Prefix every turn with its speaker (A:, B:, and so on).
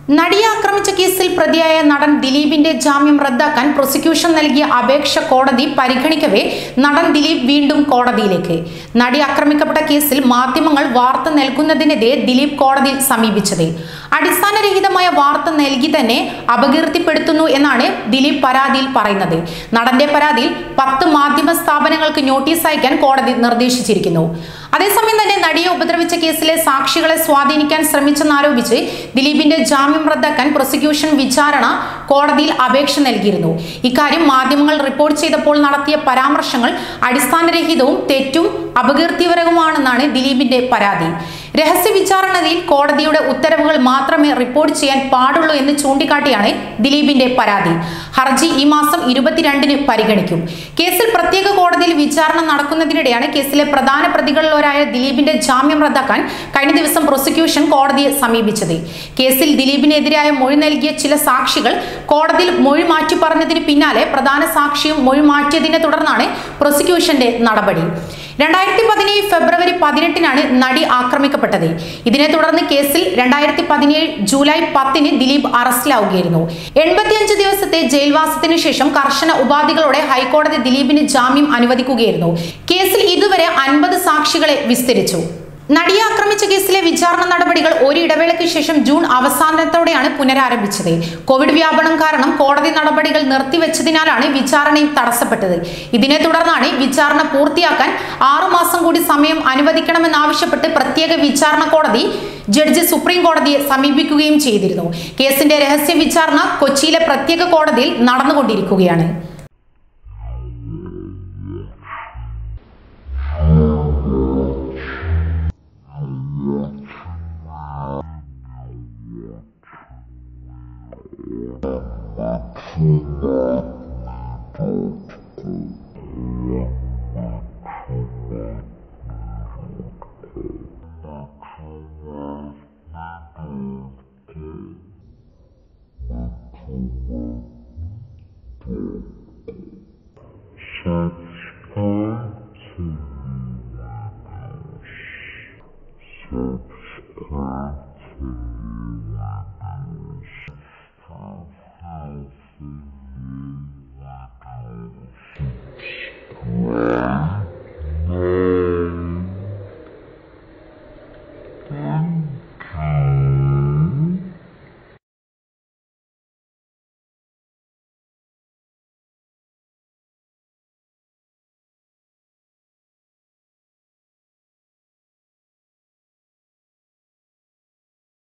A: നടിയെ ആക്രമിച്ച കേസിൽ പ്രതിയായ നടൻ ദിലീപിന്റെ ജാമ്യം റദ്ദാക്കാൻ പ്രോസിക്യൂഷൻ നൽകിയ അപേക്ഷ കോടതി പരിഗണിക്കവേ നടൻ ദിലീപ് വീണ്ടും കോടതിയിലേക്ക് നടി ആക്രമിക്കപ്പെട്ട കേസിൽ മാധ്യമങ്ങൾ വാർത്ത നൽകുന്നതിനെതിരെ ദിലീപ് കോടതിയിൽ സമീപിച്ചത് അടിസ്ഥാനരഹിതമായ വാർത്ത നൽകി തന്നെ അപകീർത്തിപ്പെടുത്തുന്നു എന്നാണ് ദിലീപ് പരാതിയിൽ പറയുന്നത് നടന്റെ പരാതിയിൽ പത്ത് മാധ്യമ സ്ഥാപനങ്ങൾക്ക് നോട്ടീസ് അയക്കാൻ കോടതി നിർദ്ദേശിച്ചിരിക്കുന്നു അതേസമയം തന്നെ നടിയെ ഉപദ്രവിച്ച കേസിലെ സാക്ഷികളെ സ്വാധീനിക്കാൻ ശ്രമിച്ചെന്നാരോപിച്ച് ദിലീപിന്റെ ജാമ്യം റദ്ദാക്കാൻ പ്രോസിക്യൂഷൻ വിചാരണ കോടതിയിൽ അപേക്ഷ നൽകിയിരുന്നു ഇക്കാര്യം മാധ്യമങ്ങൾ റിപ്പോർട്ട് ചെയ്തപ്പോൾ നടത്തിയ പരാമർശങ്ങൾ അടിസ്ഥാനരഹിതവും തെറ്റും അപകീർത്തിപരവുമാണെന്നാണ് ദിലീപിന്റെ പരാതി രഹസ്യ വിചാരണയിൽ കോടതിയുടെ ഉത്തരവുകൾ മാത്രമേ റിപ്പോർട്ട് ചെയ്യാൻ പാടുള്ളൂ എന്ന് ചൂണ്ടിക്കാട്ടിയാണ് ദിലീപിന്റെ പരാതി ഹർജി ഈ മാസം ഇരുപത്തിരണ്ടിന് പരിഗണിക്കും കേസിൽ പ്രത്യേക കോടതിയിൽ വിചാരണ നടക്കുന്നതിനിടെയാണ് കേസിലെ പ്രധാന പ്രതികളിലൊരായ ദിലീപിന്റെ ജാമ്യം റദ്ദാക്കാൻ കഴിഞ്ഞ ദിവസം പ്രോസിക്യൂഷൻ കോടതിയെ സമീപിച്ചത് കേസിൽ ദിലീപിനെതിരായ മൊഴി നൽകിയ ചില സാക്ഷികൾ കോടതിയിൽ മൊഴി മാറ്റി പറഞ്ഞതിന് പിന്നാലെ പ്രധാന സാക്ഷിയും മൊഴി മാറ്റിയതിനെ തുടർന്നാണ് പ്രോസിക്യൂഷന്റെ നടപടി രണ്ടായിരത്തി പതിനേഴ് ഫെബ്രുവരി പതിനെട്ടിനാണ് നടി ആക്രമിക്കപ്പെട്ടത് ഇതിനെ തുടർന്ന് കേസിൽ രണ്ടായിരത്തി പതിനേഴ് ജൂലൈ പത്തിന് ദിലീപ് അറസ്റ്റിലാവുകയായിരുന്നു എൺപത്തിയഞ്ച് ദിവസത്തെ ജയിൽവാസത്തിനു ശേഷം കർശന ഉപാധികളോടെ ഹൈക്കോടതി ദിലീപിന് ജാമ്യം അനുവദിക്കുകയായിരുന്നു കേസിൽ ഇതുവരെ അൻപത് സാക്ഷികളെ വിസ്തരിച്ചു നടിയെ ആക്രമിച്ച കേസിലെ വിചാരണ നടപടികൾ ഒരു ഇടവേളയ്ക്ക് ശേഷം ജൂൺ അവസാനത്തോടെയാണ് പുനരാരംഭിച്ചത് കോവിഡ് വ്യാപനം കാരണം കോടതി നടപടികൾ നിർത്തിവെച്ചതിനാലാണ് വിചാരണയും തടസ്സപ്പെട്ടത് ഇതിനെ തുടർന്നാണ് വിചാരണ പൂർത്തിയാക്കാൻ ആറുമാസം കൂടി സമയം അനുവദിക്കണമെന്നാവശ്യപ്പെട്ട് പ്രത്യേക വിചാരണ കോടതി ജഡ്ജി സുപ്രീം കോടതിയെ സമീപിക്കുകയും ചെയ്തിരുന്നു കേസിന്റെ രഹസ്യ വിചാരണ കൊച്ചിയിലെ പ്രത്യേക കോടതിയിൽ നടന്നുകൊണ്ടിരിക്കുകയാണ്
B: Subscribe